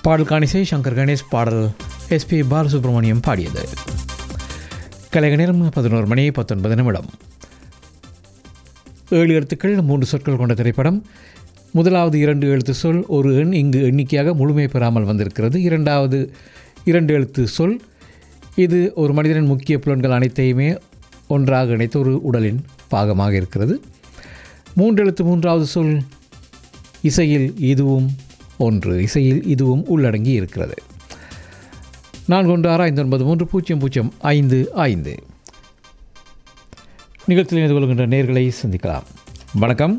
பாடல் காணிசை சங்கர் கணேஷ் பாடல் எஸ்பி பாலசுப்ரமணியம் பாடியது கலைக நேரம் பதினோரு மணி பத்தொன்பது நிமிடம் ஏழு எழுத்துக்கள் மூன்று சொற்கள் கொண்ட திரைப்படம் முதலாவது இரண்டு எழுத்து சொல் ஒரு எண் இங்கு எண்ணிக்கையாக முழுமை பெறாமல் வந்திருக்கிறது இரண்டாவது இரண்டு எழுத்து சொல் இது ஒரு மனிதனின் முக்கிய புலன்கள் அனைத்தையுமே ஒன்றாக இணைத்து ஒரு உடலின் பாகமாக இருக்கிறது மூன்று எழுத்து மூன்றாவது சொல் இசையில் இதுவும் ஒன்று இசையில் இதுவும் உள்ளடங்கி இருக்கிறது நான்கு ஒன்று ஆறு ஐந்து ஒன்பது மூன்று பூஜ்ஜியம் பூஜ்ஜியம் ஐந்து ஐந்து நிகழ்ச்சியில் இணைந்து கொள்கின்ற நேர்களை சந்திக்கலாம் வணக்கம்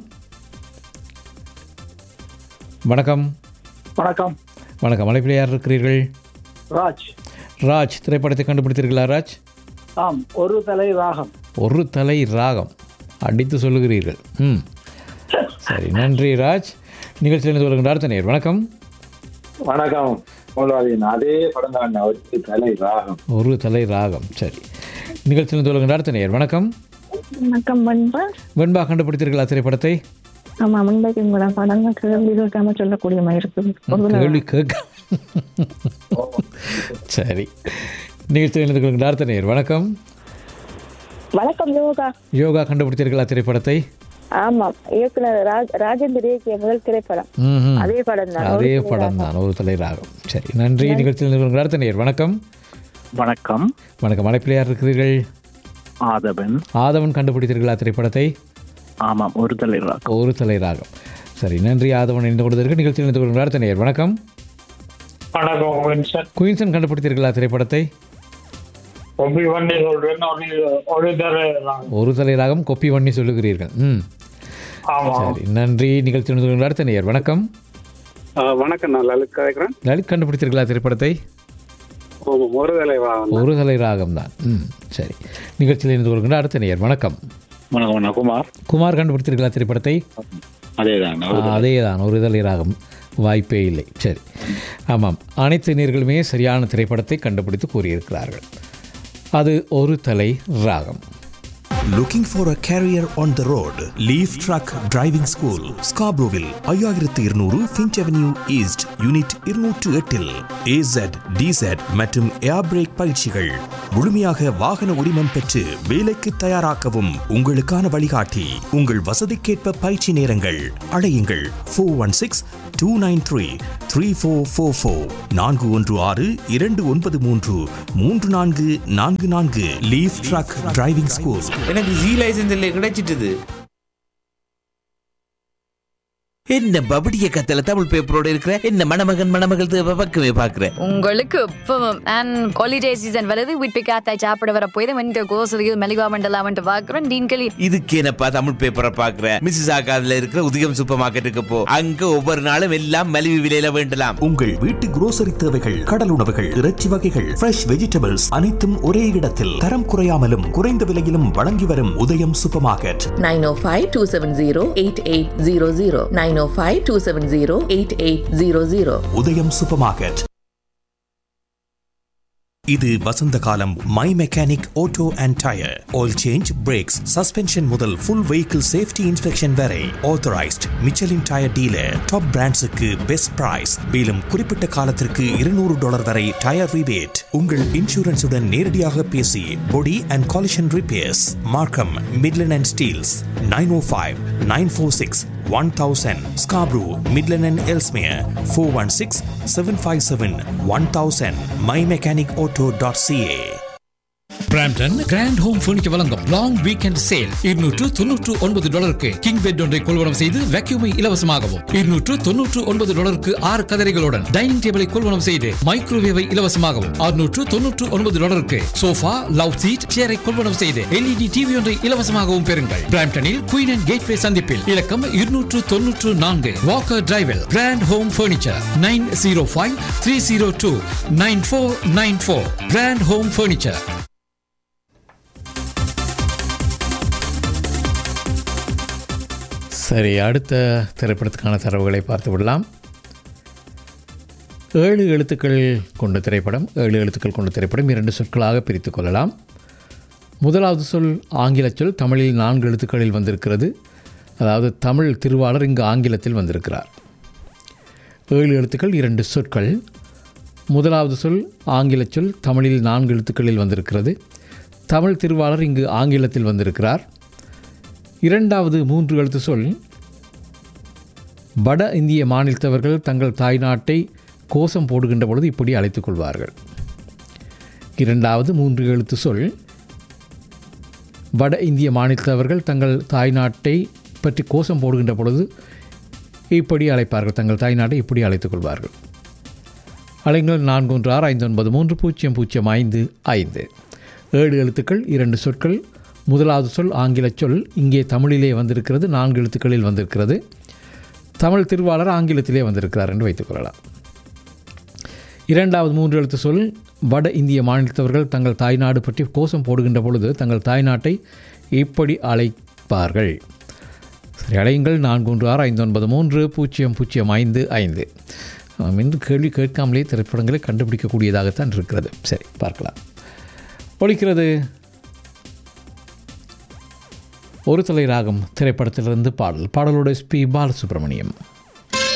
வணக்கம் வணக்கம் வணக்கம் அழைப்பில் யார் இருக்கிறீர்கள் ராஜ் ராஜ் திரைப்படத்தை கண்டுபிடித்தீர்களா ராஜ் ஆம் ஒரு தலை ராகம் ஒரு தலை ராகம் அடித்து சொல்லுகிறீர்கள் ம் சரி நன்றி ராஜ் நிகழ்ச்சியில் இணைந்து கொள்கின்ற அடுத்த நேர் வணக்கம் வணக்கம் மூலவாதியின் அதே படம் தான் ஒரு தலை ராகம் ஒரு தலை ராகம் சரி நிகழ்ச்சியில் இணைந்து கொள்கின்ற அடுத்த நேர் வணக்கம் வணக்கம் பண்பா வெண்பா கண்டுபிடித்தீர்களா திரைப்படத்தை ஆமா முன்பைக்கு உங்களோட படம் கேள்வி கேட்காம சொல்லக்கூடிய மாதிரி இருக்குது ஒரு கேள்வி கேட்க சரி நிகழ்ச்சியில் இணைந்து கொள்கின்ற அடுத்த நேர் வணக்கம் வணக்கம் யோகா யோகா கண்டுபிடித்தீர்களா திரைப்படத்தை ஆமாம் இயக்குனர் ராஜ் ராஜேந்திர இயக்கிய முதல் திரைப்படம் ம்ஹும். அதே படம் தான் அதே படம் தான் ஒரு தலை ராகம் சரி நன்றி நிகழ்ச்சியில் இணைந்து கொள்கின்ற அடுத்த நேர் வணக்கம் வணக்கம் வணக்கம் அழைப்பில் யார் இருக்கிறீர்கள் ஆதவன் ஆதவன் கண்டுபிடித்தீர்களா திரைப்படத்தை ஆமாம் ஒரு தலை ராகம் ஒரு தலை ராகம் சரி நன்றி ஆதவன் இணைந்து கொண்டதற்கு நிகழ்ச்சியில் இணைந்து கொள்கின்ற அடுத்த நேர் வணக்கம் வணக்கம் வின்சன் குயின்சன் கண்டுபிடித்தீர்களா திரைப்படத்தை ஒப்பி பண்ணி சொல்றேன் ஒரு ஒரு தலை ராகம் ஒரு தலை ராகம் கொப்பி பண்ணி சொல்லுகிறீர்கள் ம் ஆமா சரி நன்றி நிகழ்ச்சி இணைந்து கொள்கின்ற அடுத்த நேர் வணக்கம் வணக்கம் நான் லலித் கதைக்கிறேன் லலித் கண்டுபிடித்தீர்களா திரைப்படத்தை ஆமாம் ஒரு வேலை வா ஒரு தலை ராகம் தான் ம் சரி நிகழ்ச்சியில் இணைந்து கொள்கின்ற அடுத்த நேர் வணக்கம் வணக்கம் நான் குமார் குமார் கண்டுபிடித்தீர்களா திரைப்படத்தை அதே தான் அதே தான் ஒரு தலை ராகம் வாய்ப்பே இல்லை சரி ஆமாம் அனைத்து நேர்களுமே சரியான திரைப்படத்தை கண்டுபிடித்து கூறியிருக்கிறார்கள் அது ஒரு தலை ராகம் Looking for a career on the road? Leaf Truck Driving School, Scarboroughville, ஐயாயிரத்து இருநூறு ஃபின்ச் அவென்யூ ஈஸ்ட் யூனிட் இருநூற்று எட்டில் ஏசட் டிசட் மற்றும் ஏர் பிரேக் பயிற்சிகள் முழுமையாக வாகன உரிமம் பெற்று வேலைக்கு தயாராக்கவும் உங்களுக்கான வழிகாட்டி உங்கள் வசதிக்கேற்ப பயிற்சி நேரங்கள் அழையுங்கள் four one six two nine three three four four four நான்கு ஒன்று ஆறு இரண்டு ஒன்பது மூன்று மூன்று நான்கு நான்கு நான்கு லீஃப் ட்ரக் டிரைவிங் ஸ்கூல் எனக்கு ஜி லைசன்ஸ் இல்லை கிடைச்சிட்டுது என்ன பபடிய கத்தல தமிழ் பேப்பரோட இருக்கிற என்ன மணமகன் மணமகள் தேவை பக்கமே பாக்குற உங்களுக்கு இப்பவும் அண்ட் ஹாலிடே சீசன் வருது வீட்டு காத்தாய் சாப்பிட வர போய் இந்த கோசலியில் மெலிவா மண்டலாமன்ட்டு பார்க்குறோம் டீன்களி இதுக்கு என்னப்பா தமிழ் பேப்பரை பாக்குற மிஸ்ஸஸ் ஆகாதுல இருக்கிற உதயம் சூப்பர் மார்க்கெட்டுக்கு போ அங்க ஒவ்வொரு நாளும் எல்லாம் மலிவு விலையில வேண்டலாம் உங்கள் வீட்டு grocery தேவைகள் கடல் உணவுகள் இறைச்சி வகைகள் ஃப்ரெஷ் வெஜிடபிள்ஸ் அனைத்தும் ஒரே இடத்தில் தரம் குறையாமலும் குறைந்த விலையிலும் வழங்கி வரும் உதயம் சூப்பர் மார்க்கெட் 905-270-8800 905-270-8800 உதயம் சூப்பர் மார்க்கெட் இது வசந்த காலம் my mechanic auto and tyre oil change brakes suspension முதல் ஃபுல் வெஹிக்கிள் சேஃப்டி இன்ஸ்பெக்ஷன் வரை authorised Michelin tyre dealer top பிராண்ட்ஸுக்கு பெஸ்ட் பிரைஸ் மேலும் குறிப்பிட்ட காலத்திற்கு இருநூறு டாலர் வரை டயர் ரிபேட் உங்கள் இன்சூரன்ஸுடன் நேரடியாக பேசி body and collision repairs Markham Midland and Steeles nine oh five nine four six one thousand Scarborough Midland and Ellesmere four one six seven five seven one thousand my mechanic auto dot CA Brampton Grand Home Furniture வழங்கும் long weekend sale இருநூற்று தொன்னூற்று ஒன்பது டாலருக்கு king bed ஒன்றை கொள்வனம் செய்து வேக்யூமை இலவசமாகவும் இருநூற்று தொன்னூற்று ஒன்பது டாலருக்கு ஆறு கதரைகளுடன் டைனிங் டேபிளை கொள்வனம் செய்து மைக்ரோவேவை இலவசமாகவும் அறுநூற்று தொன்னூற்று ஒன்பது டாலருக்கு சோஃபா லவ் சீட் சேரை கொள்வனம் செய்து எல்இடி டிவி ஒன்றை இலவசமாகவும் பெறுங்கள் பிராம்டனில் குயின் அண்ட் கேட்வே சந்திப்பில் இலக்கம் இருநூற்று தொன்னூற்று நான்கு வாக்கர் டிரைவில் Grand Home Furniture nine zero five three zero two nine four nine four Grand Home Furniture சரி அடுத்த திரைப்படத்துக்கான தரவுகளை பார்த்து விடலாம் ஏழு எழுத்துக்கள் கொண்ட திரைப்படம் ஏழு எழுத்துக்கள் கொண்ட திரைப்படம் இரண்டு சொற்களாக பிரித்து கொள்ளலாம் முதலாவது சொல் ஆங்கில சொல் தமிழில் நான்கு எழுத்துக்களில் வந்திருக்கிறது அதாவது தமிழ் திருவாளர் இங்கு ஆங்கிலத்தில் வந்திருக்கிறார் ஏழு எழுத்துக்கள் இரண்டு சொற்கள் முதலாவது சொல் ஆங்கில சொல் தமிழில் நான்கு எழுத்துக்களில் வந்திருக்கிறது தமிழ் திருவாளர் இங்கு ஆங்கிலத்தில் வந்திருக்கிறார் இரண்டாவது மூன்று எழுத்து சொல் வட இந்திய மாநிலத்தவர்கள் தங்கள் தாய்நாட்டை கோஷம் போடுகின்ற பொழுது இப்படி அழைத்துக் கொள்வார்கள் இரண்டாவது மூன்று எழுத்து சொல் வட இந்திய மாநிலத்தவர்கள் தங்கள் தாய்நாட்டை பற்றி கோஷம் போடுகின்ற பொழுது இப்படி அழைப்பார்கள் தங்கள் தாய்நாட்டை இப்படி அழைத்துக் கொள்வார்கள் அலைங்கள் நான்கு ஒன்று ஆறு ஐந்து ஒன்பது மூன்று பூஜ்ஜியம் பூஜ்ஜியம் ஐந்து ஐந்து ஏழு எழுத்துக்கள் இரண்டு சொற்கள் முதலாவது சொல் ஆங்கில சொல் இங்கே தமிழிலே வந்திருக்கிறது நான்கு எழுத்துக்களில் வந்திருக்கிறது தமிழ் திருவாளர் ஆங்கிலத்திலே வந்திருக்கிறார் என்று வைத்துக்கொள்ளலாம் இரண்டாவது மூன்று எழுத்து சொல் வட இந்திய மாநிலத்தவர்கள் தங்கள் தாய்நாடு பற்றி கோஷம் போடுகின்ற பொழுது தங்கள் தாய்நாட்டை இப்படி அழைப்பார்கள் சரி அழையுங்கள் நான்கு ஒன்று ஆறு ஐந்து ஒன்பது மூன்று பூஜ்ஜியம் பூஜ்ஜியம் ஐந்து ஐந்து ஆம், இன்று கேள்வி கேட்காமலே திரைப்படங்களை கண்டுபிடிக்கக்கூடியதாகத்தான் இருக்கிறது சரி பார்க்கலாம் ஒழிக்கிறது ஒரு தலை ராகம் திரைப்படத்திலிருந்து பாடல் பாடலோட எஸ்பி பாலசுப்ரமணியம்